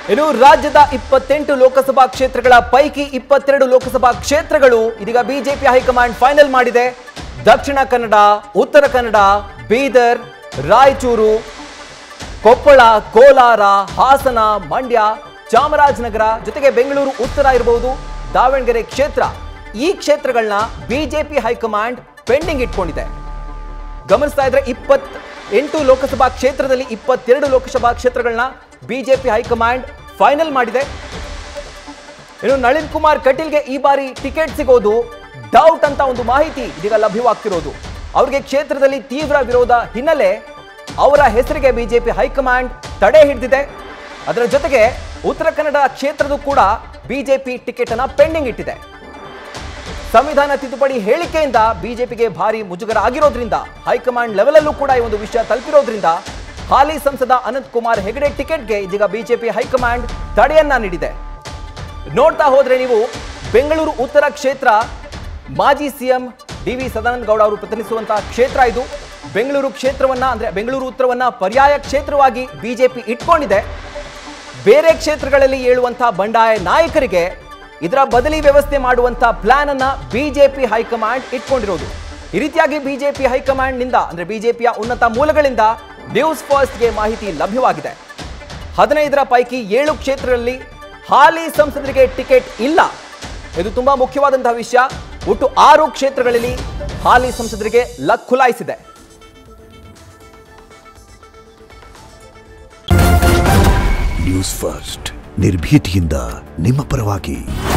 ಇನ್ನು ರಾಜ್ಯದ ಇಪ್ಪತ್ತೆಂಟು ಲೋಕಸಭಾ ಕ್ಷೇತ್ರಗಳ ಪೈಕಿ ಇಪ್ಪತ್ತೆರಡು ಲೋಕಸಭಾ ಕ್ಷೇತ್ರಗಳು ಇದೀಗ ಬಿಜೆಪಿ ಹೈಕಮಾಂಡ್ ಫೈನಲ್ ಮಾಡಿದೆ ದಕ್ಷಿಣ ಕನ್ನಡ ಉತ್ತರ ಕನ್ನಡ ಬೀದರ್ ರಾಯಚೂರು ಕೊಪ್ಪಳ ಕೋಲಾರ ಹಾಸನ ಮಂಡ್ಯ ಚಾಮರಾಜನಗರ ಜೊತೆಗೆ ಬೆಂಗಳೂರು ಉತ್ತರ ಇರಬಹುದು ದಾವಣಗೆರೆ ಕ್ಷೇತ್ರ ಈ ಕ್ಷೇತ್ರಗಳನ್ನ ಬಿಜೆಪಿ ಹೈಕಮಾಂಡ್ ಪೆಂಡಿಂಗ್ ಇಟ್ಕೊಂಡಿದೆ ಗಮನಿಸ್ತಾ ಇದ್ರೆ ಇಪ್ಪತ್ ಎಂಟು ಲೋಕಸಭಾ ಕ್ಷೇತ್ರದಲ್ಲಿ ಇಪ್ಪತ್ತೆರಡು ಲೋಕಸಭಾ ಕ್ಷೇತ್ರಗಳನ್ನ ಬಿಜೆಪಿ ಹೈಕಮಾಂಡ್ ಫೈನಲ್ ಮಾಡಿದೆ ಇನ್ನು ನಳಿನ್ ಕುಮಾರ್ ಕಟೀಲ್ಗೆ ಈ ಬಾರಿ ಟಿಕೆಟ್ ಸಿಗೋದು ಡೌಟ್ ಅಂತ ಒಂದು ಮಾಹಿತಿ ಇದೀಗ ಲಭ್ಯವಾಗ್ತಿರೋದು ಅವರಿಗೆ ಕ್ಷೇತ್ರದಲ್ಲಿ ತೀವ್ರ ವಿರೋಧ ಹಿನ್ನೆಲೆ ಅವರ ಹೆಸರಿಗೆ ಬಿಜೆಪಿ ಹೈಕಮಾಂಡ್ ತಡೆ ಹಿಡಿದಿದೆ ಅದರ ಜೊತೆಗೆ ಉತ್ತರ ಕನ್ನಡ ಕ್ಷೇತ್ರದ ಕೂಡ ಬಿಜೆಪಿ ಟಿಕೆಟ್ ಅನ್ನ ಪೆಂಡಿಂಗ್ ಇಟ್ಟಿದೆ ಸಂವಿಧಾನ ತಿದ್ದುಪಡಿ ಹೇಳಿಕೆಯಿಂದ ಬಿಜೆಪಿಗೆ ಭಾರಿ ಮುಜುಗರ ಆಗಿರೋದ್ರಿಂದ ಹೈಕಮಾಂಡ್ ಲೆವೆಲ್ ಅಲ್ಲೂ ಕೂಡ ಈ ಒಂದು ವಿಷಯ ತಲುಪಿರೋದ್ರಿಂದ ಹಾಲಿ ಸಂಸದ ಅನಂತ್ ಕುಮಾರ್ ಹೆಗಡೆ ಟಿಕೆಟ್ಗೆ ಇದೀಗ ಬಿಜೆಪಿ ಹೈಕಮಾಂಡ್ ತಡೆಯನ್ನ ನೀಡಿದೆ ನೋಡ್ತಾ ಹೋದ್ರೆ ನೀವು ಬೆಂಗಳೂರು ಉತ್ತರ ಕ್ಷೇತ್ರ ಮಾಜಿ CM D V Sadananda Gowda ಅವರು ಪ್ರತಿನಿಧಿಸುವಂತಹ ಕ್ಷೇತ್ರ ಇದು ಬೆಂಗಳೂರು ಕ್ಷೇತ್ರವನ್ನ ಅಂದ್ರೆ ಬೆಂಗಳೂರು ಉತ್ತರವನ್ನ ಪರ್ಯಾಯ ಕ್ಷೇತ್ರವಾಗಿ ಬಿಜೆಪಿ ಇಟ್ಕೊಂಡಿದೆ ಬೇರೆ ಕ್ಷೇತ್ರಗಳಲ್ಲಿ ಏಳುವಂತಹ ಬಂಡಾಯ ನಾಯಕರಿಗೆ ಇದರ ಬದಲಿ ವ್ಯವಸ್ಥೆ ಮಾಡುವಂತಹ ಪ್ಲಾನ್ ಅನ್ನ ಬಿಜೆಪಿ ಹೈಕಮಾಂಡ್ ಇಟ್ಕೊಂಡಿರೋದು ಈ ರೀತಿಯಾಗಿ ಬಿಜೆಪಿ ಹೈಕಮಾಂಡ್ ನಿಂದ ಅಂದ್ರೆ ಬಿಜೆಪಿಯ ಉನ್ನತ ಮೂಲಗಳಿಂದ ನ್ಯೂಸ್ ಫಸ್ಟ್ಗೆ ಮಾಹಿತಿ ಲಭ್ಯವಾಗಿದೆ ಹದಿನೈದರ ಪೈಕಿ ಏಳು ಕ್ಷೇತ್ರಗಳಲ್ಲಿ ಹಾಲಿ ಸಂಸದರಿಗೆ ಟಿಕೆಟ್ ಇಲ್ಲ ಇದು ತುಂಬಾ ಮುಖ್ಯವಾದಂತಹ ವಿಷಯ ಒಟ್ಟು ಆರು ಕ್ಷೇತ್ರಗಳಲ್ಲಿ ಹಾಲಿ ಸಂಸದರಿಗೆ ಲಕ್ ಖುಲಾಯಿಸಿದೆ ನ್ಯೂಸ್ ಫಸ್ಟ್ ನಿರ್ಭೀತಿಯಿಂದ ನಿಮ್ಮ ಪರವಾಗಿ